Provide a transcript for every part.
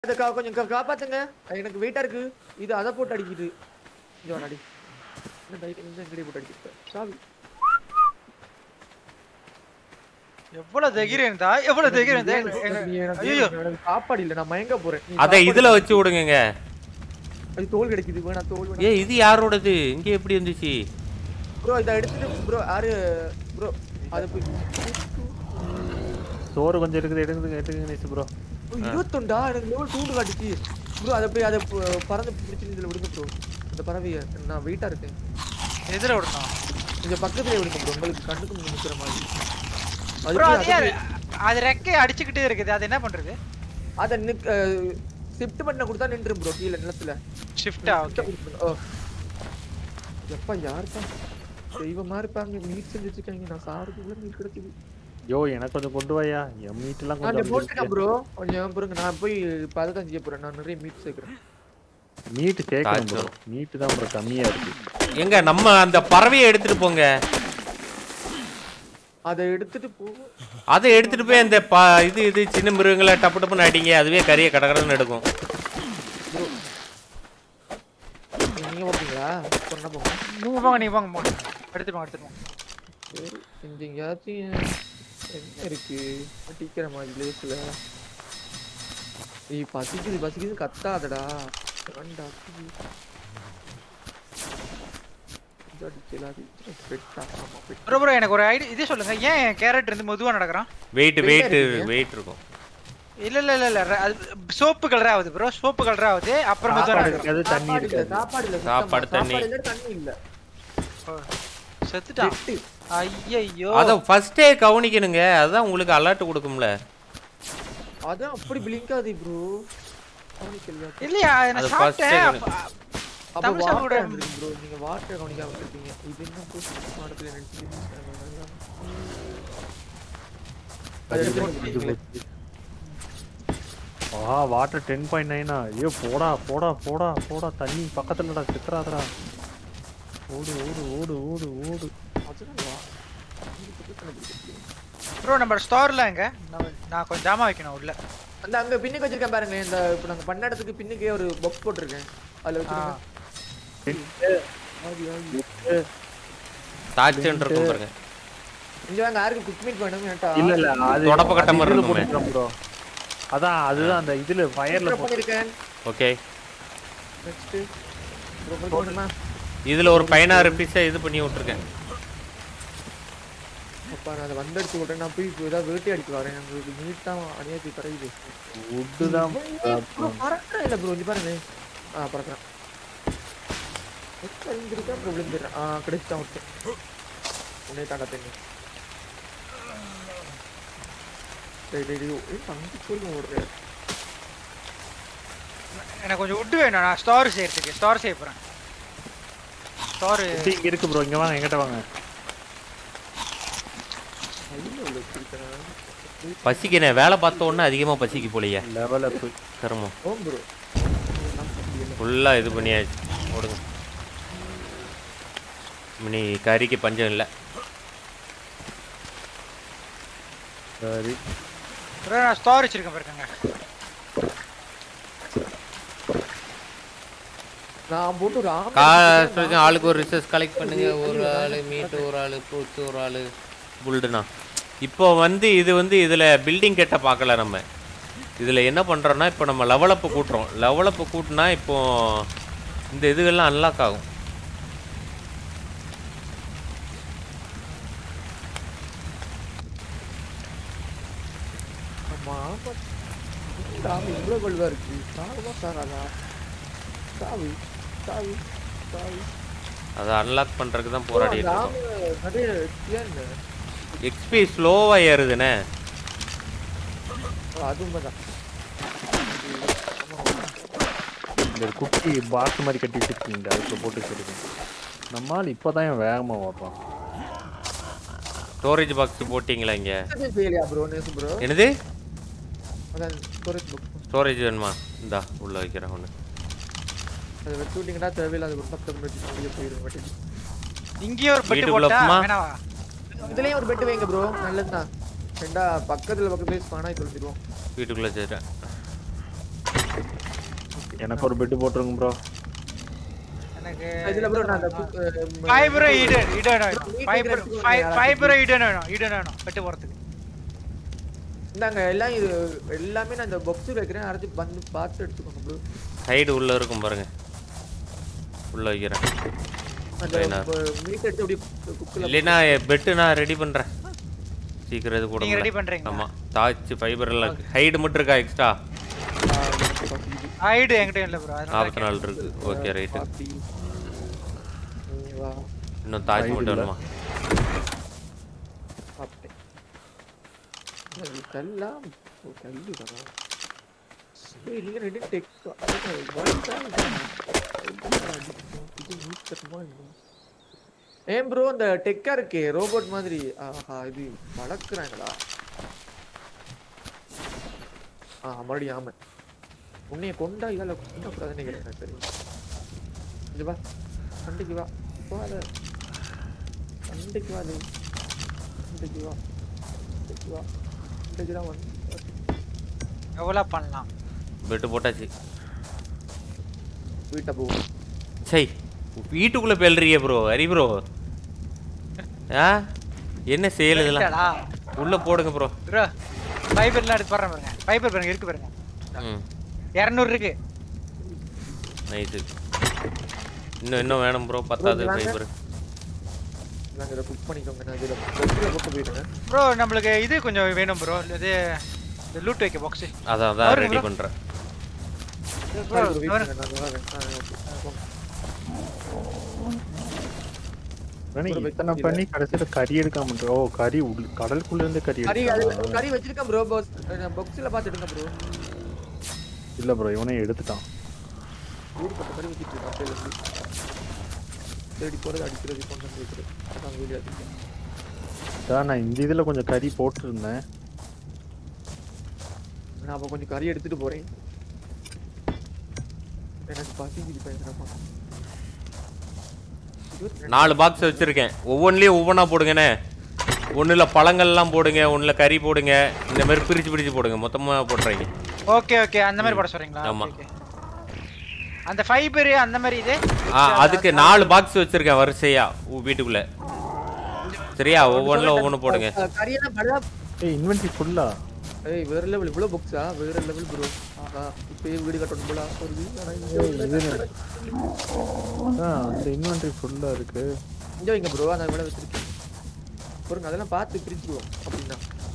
அதை கா- கொஞ்சம் கா- காப்பாத்துங்க எனக்கு வெயிட்டா இருக்கு இது அதை போட்டு அடிக்குது இங்க வாடி இந்த பைக் இந்த எங்கடி போட்டு அடிக்குது சாவி எவ்வளவு தைரியம் இருந்தா எவ்வளவு தைரியம் இருந்தா எங்க- எங்க- நீ எனக்கு- ஐயோ எனக்கு சாப்பாடு இல்ல நான் மயங்க போறேன் நீ அதை சாப்பாடு- இதுல வச்சு விடுங்கங்க அது தோல் கிடைக்குது வேணா தோல் வேணா ஏ இது யாரோடது இங்க எப்படி இருந்துச்சு ப்ரோ இதை எடுத்துட்டு ப்ரோ யாரு ப்ரோ அது போய் சோறு கொஞ்சம் இருக்குது எடுங்க எடுங்க நேசு ப்ரோ ஓ, இருபத்தொண்டா எனக்கு லெவல் டூண்டு காட்டுச்சு ப்ரோ அதை போய் அதை ப- பறந்து பிடிச்சி இதுல விடுங்க ப்ரோ அந்த பறவைய நான் வெயிட்டா இருக்கேன் எதிர விடணும் இங்க பக்கத்துலயே விடுங்க ப்ரோ உங்களுக்கு கண்ணுக்கு முன்ன நிக்கிற மாதிரி அது ப்ரோ போய் அது அதை யாரு போய்- அது ரெக்கை அடிச்சுக்கிட்டே இருக்குது அது என்ன பண்றது அதை நிக் ஷிஃப்ட் பண்ண கொடுத்தா நின்றும் ப்ரோ கீழே நிலத்துல ஷிஃப்டா ஓகே ஓ எப்பா யாருப்பா தெய்வமா இருப்பாங்க மீட் செஞ்சு வச்சிருக்காங்க நான் சாப்பிடுறதுக்குள்ள மீட் கிடைக்குது யோ எனக்கு கொஞ்சம் கொண்டு வாயா என் மீட்டெல்லாம் நான் கொஞ்சம் போட்டுருக்கேன் ப்ரோ கொஞ்சம் பாருங்க நான் போய் இப்போ அதை தான் செய்ய போறேன் நான் நிறைய மீட் சேர்க்குறேன் மீட்டு சேர்க்கணும் ப்ரோ காய்ச்சல். மீட்டு தான் ப்ரோ கம்மியா இருக்கு எங்க நம்ம அந்த பறவையை எடுத்துட்டு போங்க அதை எடுத்துட்டு போகும் அதை எடுத்துட்டு போய் அந்த ப இது இது சின்ன மிருகங்களை டப்பு டப்புன்னு அடிங்க அதுவே கறியை கடகடன்னு எடுக்கும் நீங்க போறீங்களா சொன்ன போங்க நீங்க போங்க நீங்க போங்க போங்க எடுத்துட்டு போங்க எடுத்துட்டு போங்க சரி இங்க எங்கேயாச்சும் என்ன இருக்கு அடிக்கிற மாதிரி லேஸ்ல ஏய் பசிக்குது பசிக்குது கத்தாதடா வேண்டா அடிக்கலாம் பெட்டா ஆமா பெட்டா ப்ரோ ப்ரோ எனக்கு ஒரு ஐடி இதே சொல்லுங்க ஏன் கேரட் இருந்து மெதுவா நடக்கிறான் வெயிட் Weight வெயிட் இருக்கீங்க? வெயிட் இருக்கும் இல்ல இல்ல இல்ல இல்ல அது சோப்பு கலர் ஆகுது ப்ரோ சோப்பு கலர் ஆகுது அப்புறம் மெதுவா சாப்பாடு நடக்கிறான் இருக்காது தண்ணி சாப்பாடு இல்ல இருக்காது சாப்பாடு இல்ல சாப்பாடு, சுத்தமா. தண்ணி. சாப்பாடு இல்ல தண்ணி இல்ல செத்துட்டான் பெட்டு ஐயையோ அதை ஃபர்ஸ்டே கவனிக்கணுங்க அதுதான் உங்களுக்கு அலர்ட் கொடுக்கும்ல அதான் அப்படி பிளிங்காது ப்ரோ கவனிக்கலையா இல்லையா அது நான் first சாப்பிட்டேன் second. அப்ப- அப்ப தமிழ் சாப்பிட வாட்டர் விட- ப்ரோ நீங்க வாட்டர் கவனிக்காம இருக்கீங்க இது என்ன ப்ரோ மாடத்துல நினைச்சிட்டு ஆ வாட்டர் டென் பாயிண்ட் நைனா ஐயோ போடா போடா போடா போடா தண்ணி பக்கத்துலடா சித்தராதடா ஓடு ஓடு ஓடு ஓடு ஓடு ப்ரோ நம்ம ஸ்டோர்ல எங்க நான் நான் கொஞ்சம் ஜாமா வைக்கணும் உள்ள அந்த அங்க பின்னுக்கு வச்சிருக்கேன் பாருங்க இந்த இப்ப நாங்க பண்ண இடத்துக்கு பின்னுக்கே ஒரு பாக்ஸ் போட்டிருக்கேன் அதுல வச்சிருக்கேன் ஆதி, ஆதி. தாச்சுன்னு இருக்கும் பாருங்க இங்க வாங்க யாருக்கு குக் மீட் வேணும் ஏன்டா இல்ல இல்ல அது தொடப்ப கட்ட மாதிரி இதுல இருக்குமே. போட்டுக்கலாம் bro அதான் அதுதான் அந்த இதுல ஃபயர்ல Prep பண்ணிருக்கேன் ஓகே நெக்ஸ்ட் ரொம்ப போடுமா இதுல ஒரு பதினாறு பீஸை இது பண்ணி விட்டுருக்கேன் அப்பா நான் அதை வந்தடிச்சு விட்டேன் நான் போய் இப்போ ஏதாவது வேட்டை அடிக்க வரேன் உங்களுக்கு மீட் தான் அநியாயத்துக்கு கரையுது உட்டு தான் ப்ரோ பறக்கிறேன் இல்லை ப்ரோ இங்க பாருங்க ஆ பறக்கிறேன் இருக்கா ப்ரோ விழுந்துடுறேன் ஆ கிடைச்சிட்டான் ஒருத்தன் உன்னே தாண்டா தென்னு டேய் டேய் டேய் ஏய் தங்கி போய் ஓடுறேன் எனக்கு கொஞ்சம் உட்டு வேணும் நான் ஸ்டோர் செய்யறதுக்கு ஸ்டோர் செய்ய போறேன் ஸ்டோர் உட்டு இங்க இருக்கு ப்ரோ இங்க வாங்க எங்கிட்ட வாங்க கையில் உள்ள வச்சிருக்கேன் பசிக்கிறே வேலை பார்த்த உடனே அதிகமா பசிக்கு போலையே லெவல் அப் கருமம் ஓம் ப்ரோ ஃபுல்லா இது பண்ணியாச்சு ஓடுங்க இனி கறிக்கு பஞ்சம் இல்லை சரி ப்ரோ நான் ஸ்டோர் வச்சிருக்கேன் பாருங்க நான் போட்டு ஒரு ஆமை காசு வரைக்கும் ஆளுக்கு ஒரு ரிசர்ச் கலெக்ட் பண்ணுங்க ஒரு ஆளு மீட் ஒரு ஆளு ஃப்ரூட்ஸ் ஒரு ஆளு புல்டுனா இப்போ வந்து இது வந்து இதில் பில்டிங் கெட்ட பார்க்கல நம்ம இதில் என்ன பண்ணுறோன்னா இப்போ நம்ம லெவலப்பு கூட்டுறோம் லெவலப்பு கூட்டினா இப்போ இந்த இதுகள்லாம் அன்லாக் ஆகும் ஆமா ஆமா சாவு இவ்வளவு வலுவா இருக்கு சாவுமா சாகாதா சாவு சாவு சாவு அதை அன்லாக் பண்ணுறதுக்கு தான் போராடிட்டு அந்த இருக்கோம் ஆமை நிறைய ஏன் எக்ஸ்பி ஸ்லோவாக ஏறுதுண்ணே அது உண்மைதான் இந்த குட்டி பாக்ஸ் மாதிரி கட்டி வச்சிருக்கீங்க அதுக்கு போட்டு வச்சிருக்கேன் நம்மால் இப்போதான் என் வேகமா பார்ப்பான் ஸ்டோரேஜ் பாக்ஸ் போட்டிங்களா இங்கே ஃபெயிலியா ப்ரோ நேசு ப்ரோ என்னது அதான் ஸ்டோரேஜ் புக் ஸ்டோரேஜ் வேணுமா இந்தா உள்ளே வைக்கிறேன் ஒன்று அதை வச்சு விட்டீங்கன்னா தேவையில்லாத ஒரு பத்து மினிட் அப்படியே போயிடும் வட்டி இங்கேயே ஒரு பெட்டு வீட்டுக்குள்ள போட்டா போமா? வேணாவா இதுலயும் ஒரு பெட் வைங்க ப்ரோ நல்லதுதான் ரெண்டா பக்கத்துல பக்கத்துல ஸ்பானா தொலைஞ்சிருவோம் வீட்டுக்குள்ளே வச்சுட்டேன் எனக்கு ஒரு பெட்டு போட்டுருங்க ப்ரோ எனக்கு இதுல ப்ரோ நான் அந்த கு- அஹ், ஃபைபர் ஈடன் ஈடன் வேணும் Meat ஃபைபர் எடுத்துக்கோங்க, யாராச்சும். ஃபைபர் ஈடன் வேணும் ஈடன் வேணும் பெட்டு போறதுக்கு இந்தாங்க எல்லாம் இது எல்லாமே நான் இந்த பாக்ஸ் வைக்கிறேன் யாராச்சும் வந்து பார்த்து எடுத்துக்கோங்க ப்ரோ ஹைடு உள்ள இருக்கும் பாருங்க உள்ள வைக்கிறேன் அந்த Fine-ஆ. மீட் எடுத்து அப்படியே குக்கில் இல்லைன்னா பெட்டு நான் ரெடி பண்றேன் சீக்கிரம் இது நீங்க ரெடி போடுங்க பண்றீங்களா ஆமா தாச்சு ஃபைபர் எல்லாம் இருக்கு ஹைடு மட்டும் இருக்கா எக்ஸ்ட்ரா ஐடு என்கிட்ட இல்ல ப்ரோ அதனால நாற்பத்தி நாலு இருக்கு ஓகே ரைட்டு இன்னும் தாஜ் Hide மட்டும் இல்ல. வேணுமா சாப்பிட்டேன் கல்லாம் ஓ, கல்லு தானா ஏய் நீங்க ரெண்டு டெக் ஏன் ப்ரோ அந்த டெக்கா இருக்கே ரோபோட் மாதிரி ஆஹா இது வளர்க்குறாங்களா ஆ மறுபடியும் ஆமை உன்னைய கொண்டா இதால கொண்டக்கூடாதுன்னு நினைக்கிறேன் எனக்கு தெரியும் இங்க வா சண்டைக்கு வா போகாத சண்டைக்கு வா அது சண்டைக்கு வா சண்டைக்கு வா சண்டைக்கு தான் வந்து எவ்வளவு பண்ணலாம் பெட்டு போட்டாச்சு வீட்டை போ சை வீட்டுக்குள்ள பேல்றியே ப்ரோ ஹரி ப்ரோ ஆ என்ன செயல் இதெல்லாம் சரிடா. உள்ள போடுங்க ப்ரோ ப்ரோ ஃபைபர்லாம் எடுத்து போடுறேன் பாருங்க ஃபைபர் பாருங்க இருக்கு பாருங்க ம் இரநூறு இருக்கு நைட்டு இன்னும் இன்னும் வேணும் ப்ரோ பத்தாது வாங்க. ஃபைபர் நாங்கள் இதை குக் பண்ணிக்கோங்க நான் இதில் பொட்டில் போட்டு போயிடுங்க ப்ரோ நம்மளுக்கு இது கொஞ்சம் வேணும் ப்ரோ இது இந்த லூட் வைக்க பாக்ஸ் அதான் அதான் அவரு ரெடி bro. பண்றேன் ப்ரோ வெயிட் பண்ணுங்க நான் வரேன் ஆ ஓகே ஆ போங்க வேணா ஒரு இத்தனை வெஜ் பண்ணி கடைசியில கறி எடுக்காம விட்டு- ஓ கறி உள்ள கடலுக்குள்ள இருந்து கறி கறி அது எடுத்தானா? கறி வச்சிருக்கேன் ப்ரோ பாஸ் பாக்ஸில் பார்த்துடுங்க ப்ரோ இல்ல ப்ரோ இவனே எடுத்துட்டான் வீடு பட்ட கறி வச்சுட்டு இருக்கேன் அப்படியே இருந்து தேடி போகிறது அடிக்கிறது கொண்டு வந்து வைக்கிறது அதான் வீடியோ எடுத்துருக்கேன் அதான் நான் இந்த இதுல கொஞ்சம் கறி போட்டிருந்தேன் நான் அப்போ கொஞ்சம் கறி எடுத்துட்டு போறேன் எனக்கு பசிக்குது பயங்கரமா இருபத்தி ரெண்டு நாலு பாக்ஸ் வச்சிருக்கேன் ஒவ்வொன்றிலையும் ஒவ்வொன்றா போடுங்கண்ணே ஒண்ணுல பழங்கள்லாம் போடுங்க ஒண்ணுல கறி போடுங்க இந்த மாதிரி பிரிச்சு பிரிச்சு போடுங்க மொத்தமா போட்டுறீங்க ஓகே ஓகே அந்த மாதிரி போட சொல்றீங்களா ஆமா. Okay, okay. அந்த ஃபைபர் அந்த மாதிரி இது ஆ அதுக்கு நாலு பாக்ஸ் வச்சிருக்கேன் வரிசையா உ- வீட்டுக்குள்ள சரியா ஒவ்வொன்றுல ஒவ்வொன்று போடுங்க அஹ் கறியெல்லாம் படா ஏய் இன்வென்ட்ரி ஃபுல்லா ஏய் வேற லெவல் இவ்வளோ புக்ஸா வேற லெவல் ப்ரோ ஆஹா இப்போ வீடு கட்டணும் போல ஒரு வீடு ஆனா இங்க இது ஆ அந்த இன்வென்ட்ரி ஃபுல்லா இருக்கு இங்க வைங்க ப்ரோ அந்த விட வச்சிருக்கேன் பொருங்க அதெல்லாம் பார்த்து பிரிச்சுருவோம் அப்படின்னா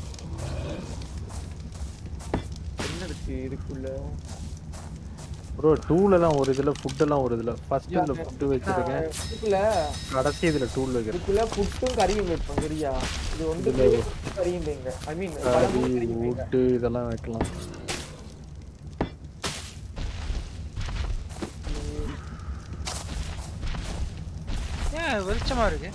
என்ன இருக்கு இதுக்குள்ள ப்ரோ டூலலாம் ஒரு இதுல ஃபுட் எல்லாம் ஒரு இதுல ஃபர்ஸ்ட் இதுல ஃபுட் வச்சிருக்கேன் இதுக்குள்ள கடைசி இதுல டூல் வைக்கிறேன் இதுக்குள்ள புட்டும் கறியும் வைப்போம் சரியா இது வந்து இதுல கறியும் வைங்க ஐ மீன் கறி wood இதெல்லாம் வைக்கலாம் ஏன் வெளிச்சமா இருக்கு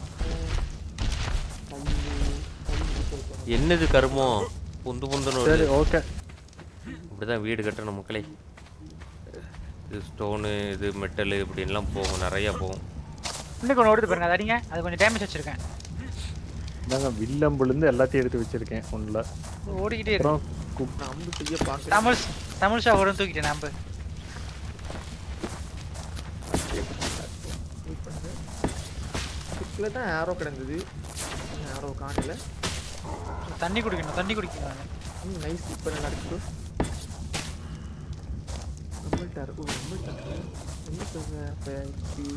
என்னது கருமோ புந்து புந்துன்னு சரி வருது ஓகே இப்படிதான் வீடு கட்டணும் மக்களே இது ஸ்டோனு இது மெட்டலு இப்படின்லாம் போகும் நிறைய போகும் இன்னும் கொஞ்சம் ஓடுது பாருங்க அது அடிங்க அது கொஞ்சம் டேமேஜ் வச்சிருக்கேன் நாங்க வில்லம்புலேருந்து எல்லாத்தையும் எடுத்து வச்சிருக்கேன் ஒண்ணுல ஓடிக்கிட்டே இருக்கு அப்புறம் குப் நான் அம்பு செய்ய பார்க்கிறேன் தமிழ் தமிழ் ஷா கூட தூக்கிட்டேன் நம்ப இதுக்குள்ள தான் ஆரோ கிடந்தது ஆரோ காணல தண்ணி குடிக்கணும் தண்ணி குடிக்கணும் நானு. ம் நைஸ் இப்போ நல்லா இருக்கு நம்மள்ட்ட ஓ நம்மள்ட்ட என்ன சொல்ற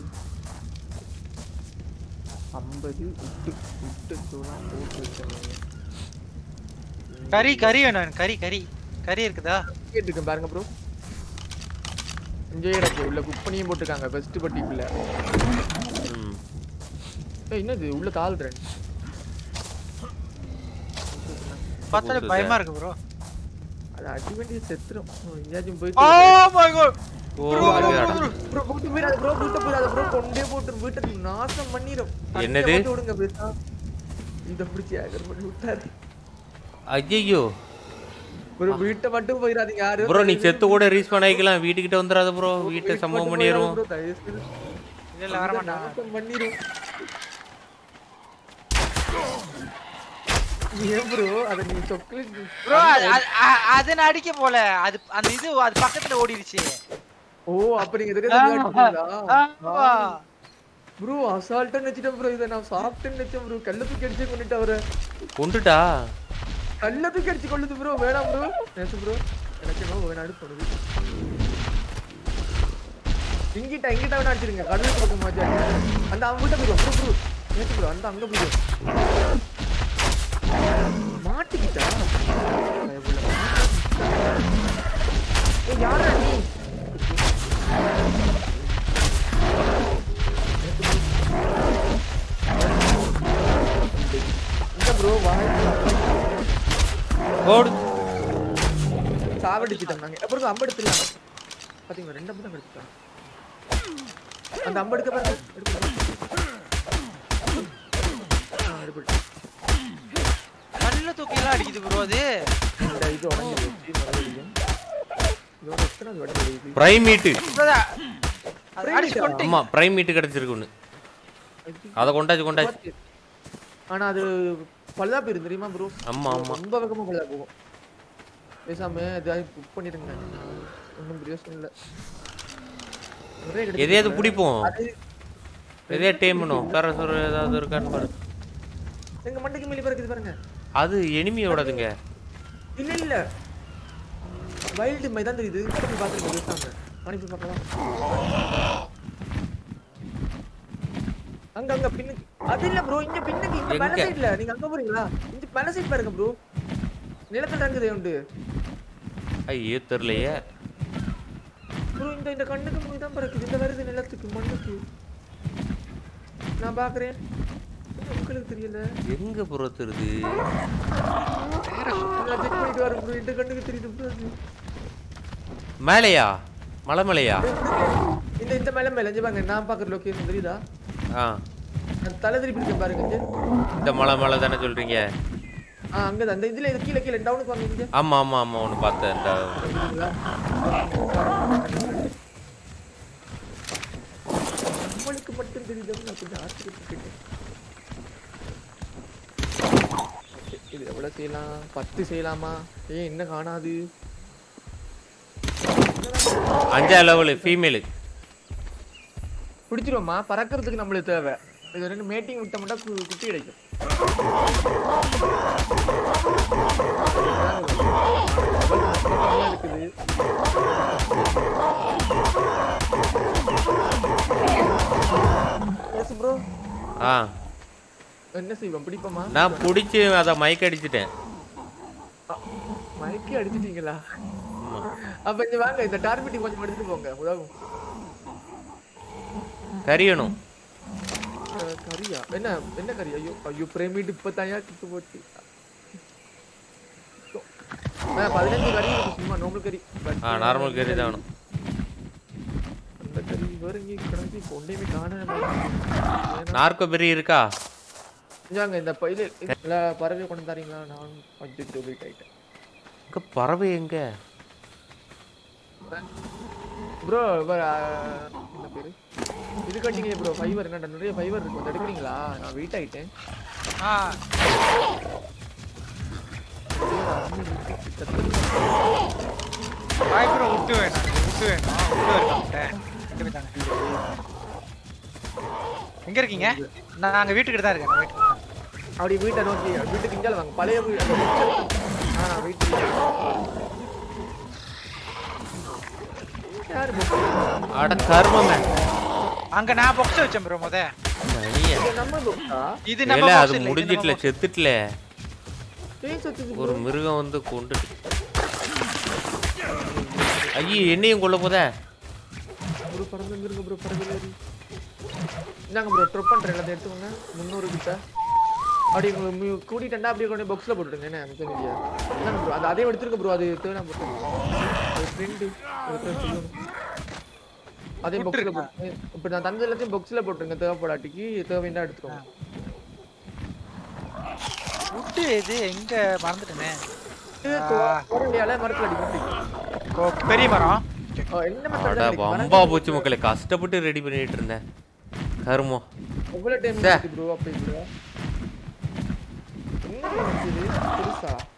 ஐம்பது விட்டு விட்டு தூளாக போட்டு வச்சேன் கறி கறி வேணும் எனக்கு, கறி கறி கறி இருக்குதா கேட்டுருக்கேன் பாருங்க ப்ரோ இங்கே எனக்கு உள்ள குக் பண்ணியும் போட்டிருக்காங்க ஃபர்ஸ்ட் பட்டிக்குள்ள ம் ஏய் என்னது உள்ள தாழ்றேன் பார்த்தாலே புதுசு பயமா இருக்கு ப்ரோ அது அடி வேண்டிய செத்துரும் எங்கேயாச்சும் ஓ போயிட்டு மை காட் ஓ அடடா. ப்ரோ போட்டு போயிடாத ப்ரோ வீட்டை போயிடாத ப்ரோ கொண்டே போட்டு வீட்டை நாசம் பண்ணிரும் தண்ணியை என்னது? மட்டும் விடுங்க பேசா இத பிடிச்சி ஆகர் பண்ணி விட்டாரு ஐயோ ஒரு வீட்டை மட்டும் போயிடாதீங்க யாரும் ப்ரோ நீ செத்து கூட ரீச் பண்ணிக்கலாம் வீட்டுக்கிட்ட வந்துடாத ப்ரோ வீட்டை சம்பவம் பண்ணிடுவோம் ப்ரோ தயவு செய்து இல்ல இல்ல வர மாட்டான் நாசம் பண்ணிரும் ஏன் ப்ரோ அத நீ சாக்லேட் ப்ரோ அது நான் அடிக்க போல அது அந்த இது அது பக்கத்துல ஓடிடுச்சு ஓ அப்ப நீங்க இதுக்கு தான் ஆமா. ஆமா. ப்ரோ அசால்ட்டா நினைச்சிட்டேன் ப்ரோ இதை நான் சாப்பிட்டேன்னு நினைச்சேன் ப்ரோ கல்ல தூக்கி அடிச்சு கொண்டுட்டு அவரை கொண்டுட்டா கல்ல தூக்கி அடிச்சு கொள்ளுது ப்ரோ வேணாம் ப்ரோ நினைச்சு ப்ரோ எனக்கு என்ன வேணாடு தோணுது இங்கிட்ட இங்கிட்ட வேணா அடிச்சிருங்க கடலுக்கு பக்கம் மாத்தி அடிச்சிருங்க. அந்த அவங்க ப்ரோ ப்ரோ ப்ரோ நினைச்சு ப்ரோ அந்த அங்க ப்ரோ மாட்டிக்கிட்டா பயப்புள்ள. ஏய் யாரா நீ இந்த ப்ரோ வாய் ஓடு சாவடிச்சிட்டோம் நாங்க அப்புறம் அம்பு எடுத்துலாம் பாத்தீங்களா ரெண்டு அம்பு தான் எடுத்துட்டோம் அந்த அம்பு எடுக்க பாருங்க எடுக்க ஆ, எடுத்துட்டேன். கல்ல தூக்கி எல்லாம் அடிக்குது ப்ரோ அது இந்த இது உடஞ்சி போச்சு மறுபடியும் இதோட எத்தனை அது உடஞ்சி போயிடுது? பிரைம் மீட்டு இப்பதான் அது அடிச்சு கொண்டு ஆமா பிரைம் மீட்டு கிடைச்சிருக்கு ஒன்று அதை கொண்டாச்சு கொண்டாச்சு ஆனா அது பழுதா போயிரும் தெரியுமா ப்ரோ ஆமா ஆமா ரொம்ப வேகமா பழுதா போகும் பேசாம ஏதாவது புக் பண்ணிருங்க ஒன்றும் பிரயோசனம் இல்லை நிறைய கிடைச்சிருக்கு எதையாவது போல. பிடிப்போம் அது எதையா டேம் பண்ணுவோம் வேற ஒரு ஏதாவது இருக்கான்னு பாரு எங்க மண்டைக்கு மேலே பறக்குது பாருங்க அது எனிமியோடதுங்க இல்ல இல்ல வைல்டு மை தான் தெரியுது கிட்ட போய் பாத்துருங்க பேசாம அனுப்பி பார்க்கலாம் அங்க அங்க பின்னுக்கு அது இல்ல ப்ரோ இங்க பின்னுக்கு இங்க மேல எங்க? சைடுல நீங்க அங்க போறீங்களா இங்க மேல சைடு பாருங்க ப்ரோ நிலத்துல தங்குதே உண்டு ஐயோ தெரியலையே ப்ரோ இந்த இந்த கண்ணுக்கு முன்னாடி தான் பறக்குது இந்த வருது நிலத்துக்கு மண்ணுக்கு நான் பாக்குறேன் உங்களுக்கு தெரியல எங்க புறத்துருது நான் செக் பண்ணிட்டு வரேன் ப்ரோ இந்த கண்ணுக்கு தெரியுது ப்ரோ அது மேலையா மலை மேலையா இந்த இந்த மேல மேல இங்க பாருங்க நான் பாக்குற லொகேஷன் தெரியுதா ஆ நான் தலை திருப்பி இருக்கேன் பாருங்க இங்க இந்த மலை மேலே தானே சொல்றீங்க ஆ அங்க அந்த இதுல இது கீழ கீழ டவுனுக்கு வாங்க இங்க ஆமா ஆமா ஆமா ஒன்று பார்த்தேன் இந்த சரிங்களா? நம்மளுக்கு மட்டும் தெரியுது நான் கொஞ்சம் ஆச்சரியப்பட்டுட்டேன் Okay, இது எவ்வளவு செய்யலாம் பத்து செய்யலாமா ஏன் என்ன காணாது அஞ்சா லெவலு ஃபீமேலு பிடிச்சிருவோமா பறக்கிறதுக்கு நம்மளுக்கு தேவை இது ரெண்டு மேட்டிங் விட்ட மட்டும் கு- குட்டி கிடைக்கும் இருக்குது எஸ் ப்ரோ ஆ என்ன செய்வோம் பிடிப்போமா நான் பிடிச்சி அதை மயக்க அடிச்சிட்டேன் மயக்கி அடிச்சிட்டீங்களா அப்ப இங்க வாங்க இந்த டார்பிட்டி கொஞ்சம் எடுத்துட்டு போங்க உதவும் கரியணும் அஹ், கறியா என்ன என்ன கறி ஐயோ ஐயோ பிரேமிட் இப்பத்தாயா கிட்டு போச்சு அஹ், பதினஞ்சு கறி இருக்கு சும்மா நார்மல் கறி But, ஆ நார்மல் கறி தான் வேணும் அந்த கறி வேற இங்கே கிடந்து இப்போ ஒன்றையுமே காண நார்கோ பெரி இருக்கா இந்தாங்க இந்த பையில இல்ல பறவை கொண்டு தரீங்களா நான் அஜித் போயிட்டு ஆயிட்டேன் இங்க பறவை எங்க ப்ரோ என்ன பேரு இது கட்டிங்க ப்ரோ ஃபைவர் என்ன நிறைய ஃபைவர் இருக்கு வந்து எடுக்கிறீங்களா நான் வெயிட் ஆயிட்டேன் ஆ பாய் ப்ரோ விட்டு வேணாம் விட்டு வேணும் விட்டு இருக்காங்க ரெண்டு பேர் தாங்க எங்க இருக்கீங்க நான் அங்க வீட்டுக்கிட்ட தான் இருக்கேன் நான் வீட்டுக்கு தான். அப்படி வீட்டை நோக்கி வீட்டுக்கு இங்கே வாங்க பழைய வீடு அந்த வீட்டு- ஆ வீட்டு யாரு book? அட கர்மமே அங்க நான் பாக்ஸ் வச்சேன் ப்ரோ முத சரியா இது நம்ம book-ஆ? இது நம்ம இல்ல box அது இல்ல, இது முடிஞ்சிட்டல நம்ம box. செத்துட்டல பேச்சு வச்சது ஒரு மிருகம் வந்து கொண்டு ஐயோ என்னையும் கொல்ல போத ப்ரோ பறந்து இருங்க ப்ரோ பறந்து ஏறி இந்தாங்க ப்ரோ ட்ரிப் பண்ணுறேன் எல்லாத்தையும் எடுத்துக்கோங்க முந்நூறு கிட்ட அப்படி உங்க மு- கூட்டிட்டேன்டா அப்படியே கொண்டு பாக்ஸில் போட்டுடுங்க என்ன எனக்கு தெரியல இந்தாங்க ப்ரோ அது அதே எடுத்துருக்க ப்ரோ அது தேவை போட்டு அது ஃப்ரெண்டு சொல்லணும் அதே பாக்ஸில் போட்டு இப்போ நான் தந்த எல்லாத்தையும் பாக்ஸில் போட்டுருங்க தேவைப்படாட்டிக்கு தேவைன்னா எடுத்துக்கோங்க விட்டு இது எங்க மறந்துட்டேனே இது குரலையால மரத்தில் அடிக்கும் ஓ, பெரிய மரம் என்ன அட method தான் வம்பா போச்சு மக்களே கஷ்டப்பட்டு ரெடி பண்ணிட்டு இருந்தேன் கருமோ எவ்வளோ டைம் சே. ப்ரோ அப்போ ப்ரோ என்ன பண்ணுச்சு இது? பெருசா